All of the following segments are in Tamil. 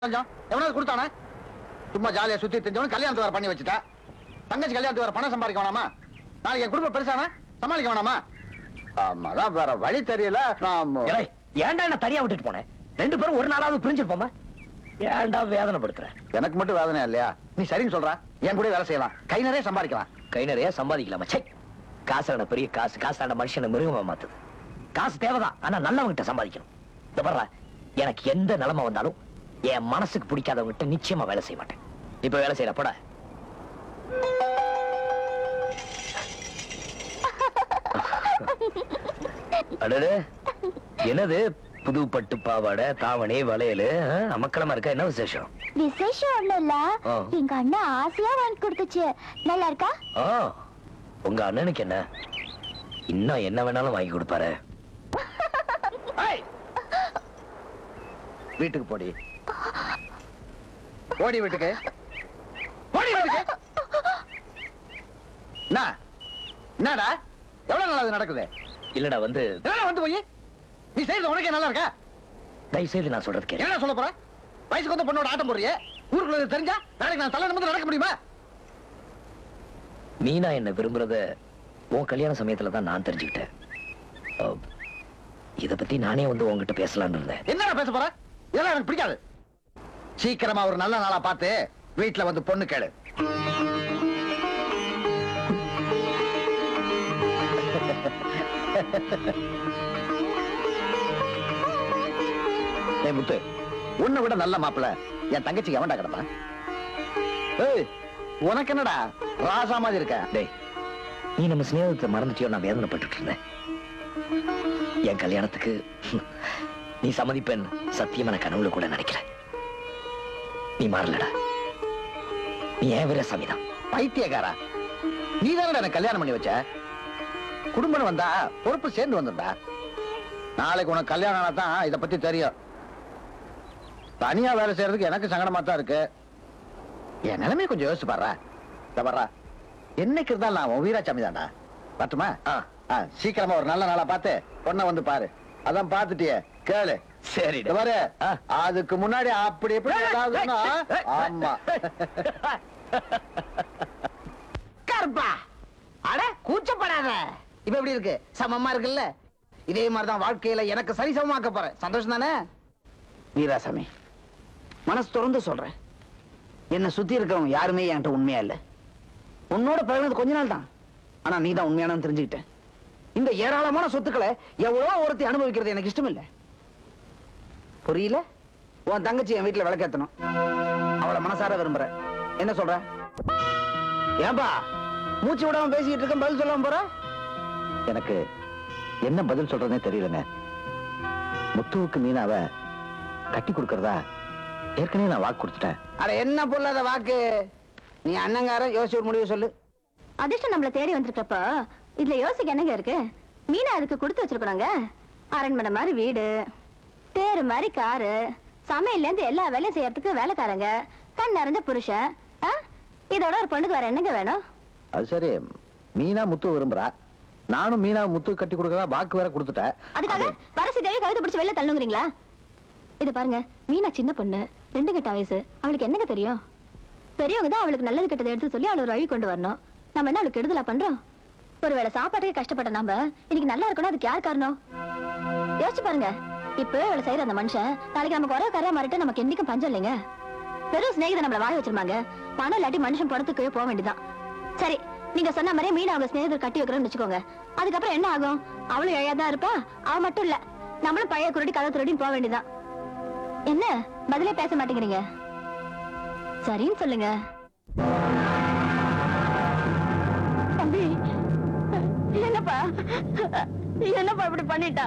கொஞ்சம் எவனாவது கொடுத்தானே சும்மா ஜாலியா சுத்தி தெரிஞ்சவன் கல்யாணத்து வேற பண்ணி வச்சுட்டா தங்கச்சி கல்யாணத்து வேற பணம் சம்பாதிக்க வேணாமா நாளைக்கு என் குடும்பம் பெருசானா சமாளிக்க வேணாமா ஆமா அதான் வேற வழி தெரியல நான் ஏலே, ஏன்டா என்ன தனியா விட்டுட்டு போனேன் ரெண்டு பேரும் ஒரு நாளாவது பிரிஞ்சிருப்போமா ஏன்டா வேதனைப்படுத்துற எனக்கு மட்டும் வேதனை இல்லையா நீ சரின்னு சொல்ற என் கூட வேலை செய்யலாம் கை நிறைய சம்பாதிக்கலாம் கை நிறைய சம்பாதிக்கலாமா சே காசான பெரிய காசு காசான மனுஷனை மிருகமா மாத்துது காசு தேவைதான் ஆனா நல்லவங்கிட்ட சம்பாதிக்கணும் இந்த பாருடா, எனக்கு எந்த நிலைமை வந்தாலும் என் மனசுக்கு பிடிக்காதவங்கிட்ட நிச்சயமா வேலை செய்ய மாட்டேன் இப்ப வேலை செய்யற போட அடடே என்னது புது பட்டு பாவாடை தாவணி வளையல் அமக்கலமா இருக்க என்ன விசேஷம் விசேஷம் ஒண்ணும் இல்ல ஆ. எங்க அண்ணா ஆசையா வாங்கி கொடுத்துச்சு நல்லா இருக்கா ஆ உங்க அண்ணனுக்கு என்ன இன்னும் என்ன வேணாலும் வாங்கி கொடுப்பாரு வீட்டுக்கு போடி ஓடி வீட்டுக்கு ஓடி வீட்டுக்கு என்ன என்னடா எவ்வளவு நாள் அது நடக்குது இல்லடா வந்து என்ன வந்து போய் நீ செய்யறது உனக்கே நல்லா இருக்கா தயவு செய்து நான் சொல்றது கேளு என்ன சொல்ல போற வயசுக்கு வந்து பொண்ணோட ஆட்டம் போடுறியே ஊருக்குள்ள இது தெரிஞ்சா நாளைக்கு நான் தலை நிமிர்ந்து நடக்க முடியுமா மீனா என்ன விரும்புறத உன் கல்யாண சமயத்துல தான் நான் தெரிஞ்சுக்கிட்டேன் அ, இத பத்தி நானே வந்து உன்கிட்ட பேசலாம்னு இருந்தேன் என்னடா பேச போற இதெல்லாம் எனக்கு பிடிக்காது சீக்கிரமா ஒரு நல்ல நாளா பார்த்து வீட்டுல வந்து பொண்ணு கேளு ஏய் முத்து உன்னை விட நல்ல மாப்பிள என் தங்கச்சிக்கு எவன்டா கிடப்பான் ஏய் உனக்கு என்னடா ராசா மாதிரி இருக்க டேய் நீ நம்ம சிநேகத்தை மறந்துட்டியோ நான் வேதனைப்பட்டுட்டு இருந்தேன் என் கல்யாணத்துக்கு நீ சம்மதிப்பேன் சத்தியமா நான் கனவுல கூட நினைக்கிறேன் நீ மாறலடா நீ ஏன் வீரசாமி தான் பைத்தியக்காரா நீ எனக்கு கல்யாணம் பண்ணி வச்ச குடும்பம் வந்தா பொறுப்பு சேர்ந்து வந்துடா நாளைக்கு உனக்கு கல்யாணம் ஆனா தான் இத பத்தி தெரியும் தனியா வேலை செய்யறதுக்கு எனக்கு சங்கடமா தான் இருக்கு என் நிலைமையை கொஞ்சம் யோசிச்சு பாரு இந்த பாரு என்னைக்கு இருந்தாலும் நான் உன் வீராசாமி தான்டா பட்டுமா ஆ. ஆ, சீக்கிரமா ஒரு நல்ல நாளா பார்த்து பொண்ணை வந்து பாரு அதான் பாத்துட்டியே கேளு இந்த சரிடா பாரு ஆ. அதுக்கு முன்னாடி அப்படி எப்படி ஏதாவதுன்னா ஆமா கருப்பா அட கூச்சப்படாத இப்ப எப்படி இருக்கு சமமா இருக்குல்ல இதே மாதிரிதான் வாழ்க்கையில எனக்கு சரி சமமாக்க போறேன் சந்தோஷம் தானே வீராசாமி மனசு திறந்து சொல்றேன் என்ன சுத்தி இருக்கிறவங்க யாருமே என்கிட்ட உண்மையா இல்ல உன்னோட பழகினது கொஞ்ச நாள் தான் ஆனா நீ தான் உண்மையானு தெரிஞ்சுக்கிட்டேன் இந்த ஏராளமான சொத்துக்களை எவ்வளோ ஒருத்தி அனுபவிக்கிறது எனக்கு இஷ்டம் இல்ல புரியல உன் தங்கச்சி என் வீட்டுல விளக்கேத்தணும் அவளை மனசார விரும்புறேன் என்ன சொல்ற ஏன்பா மூச்சு விடாம பேசிக்கிட்டு இருக்க பதில் சொல்லாம போற எனக்கு என்ன பதில் சொல்றதுனே தெரியலங்க முத்துவுக்கு மீனாவ கட்டி கொடுக்கறதா ஏற்கனவே நான் வாக்கு கொடுத்துட்டேன் அட என்ன பொல்லாத வாக்கு நீ அண்ணங்காரன் யோசிச்சு ஒரு முடிவு சொல்லு அதிர்ஷ்டம் நம்மள தேடி வந்திருக்கப்ப இதுல யோசிக்க என்னங்க இருக்கு மீனா அதுக்கு கொடுத்து வச்சிருக்கணுங்க அரண்மனை மாதிரி வீடு தேரு மாதிரி காரு சமையல்ல இருந்து எல்லா வேலையும் செய்யறதுக்கு வேலைக்காரங்க கண் நிறைஞ்ச புருஷன் ஆ? இதோட ஒரு பொண்ணுக்கு வேற என்னங்க வேணும் அது சரி மீனா முத்து விரும்புறா நானும் மீனா முத்து கட்டி கொடுக்கறதா வாக்கு வேற கொடுத்துட்டேன் அதுக்காக வரசி தேவி கழுத்து பிடிச்சு வெளில தள்ளுங்கிறீங்களா இது பாருங்க மீனா சின்ன பொண்ணு ரெண்டு கட்ட வயசு அவளுக்கு என்னங்க தெரியும் பெரியவங்க தான் அவளுக்கு நல்லது கெட்டதை எடுத்து சொல்லி அவளை ஒரு வழி கொண்டு வரணும் நம்ம என்ன அவளுக்கு கெடுதலா பண்றோம் ஒருவேளை சாப்பாட்டுக்கு கஷ்டப்பட்ட நாம இன்னைக்கு நல்லா இருக்கணும் அதுக்கு யார் காரணம் யோசிச்சு பாருங்க இப்ப அவளை செய்யற அந்த மனுஷன் நாளைக்கு நமக்கு ஒரே கரையா மாறிட்டு நமக்கு என்னைக்கும் பஞ்சம் இல்லைங்க வெறும் சிநேகிதம் நம்மள வாய வச்சிருப்பாங்க பணம் இல்லாட்டி மனுஷன் பணத்துக்கு போக வேண்டியதான் சரி நீங்க சொன்ன மாதிரியே மீன் அவங்க சிநேகிதர் கட்டி வைக்கிறோம்னு வச்சுக்கோங்க அதுக்கப்புறம் என்ன ஆகும் அவளும் இழையாதான் இருப்பா அவ மட்டும் இல்ல நம்மளும் பழைய குருடி கதை திருடின்னு போக வேண்டியதான் என்ன பதிலே பேச மாட்டேங்கிறீங்க சரின்னு சொல்லுங்க தம்பி என்னப்பா என்னப்பா இப்படி பண்ணிட்டா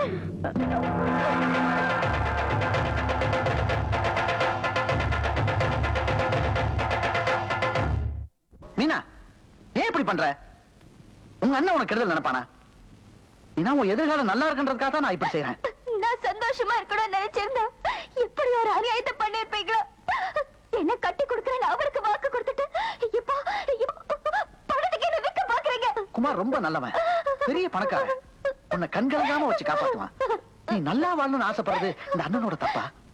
மீனா ஏன் இப்படி பண்ற உங்க அண்ணன் உனக்கு கெடுதல் நினைப்பானா மீனா உன் எதிர்காலம் நல்லா இருக்குன்றதுக்காக தான் நான் இப்படி செய்யறேன் நான் சந்தோஷமா இருக்கணும்னு நினைச்சிருந்தேன் இப்படி ஒரு அநியாயத்தை பண்ணிருப்பீங்களா என்ன கட்டி கொடுக்கறேன்னு அவருக்கு வாக்கு கொடுத்துட்டு இப்போ இப்போ பணத்துக்கு என்ன விற்க பாக்குறீங்க குமார் ரொம்ப நல்லவன் பெரிய பணக்காரன் உன்னை கண்கலங்காம வச்சு காப்பாத்துவான் நீ நல்லா வாழணும்னு ஆசைப்படுறது இந்த அண்ணனோட தப்பா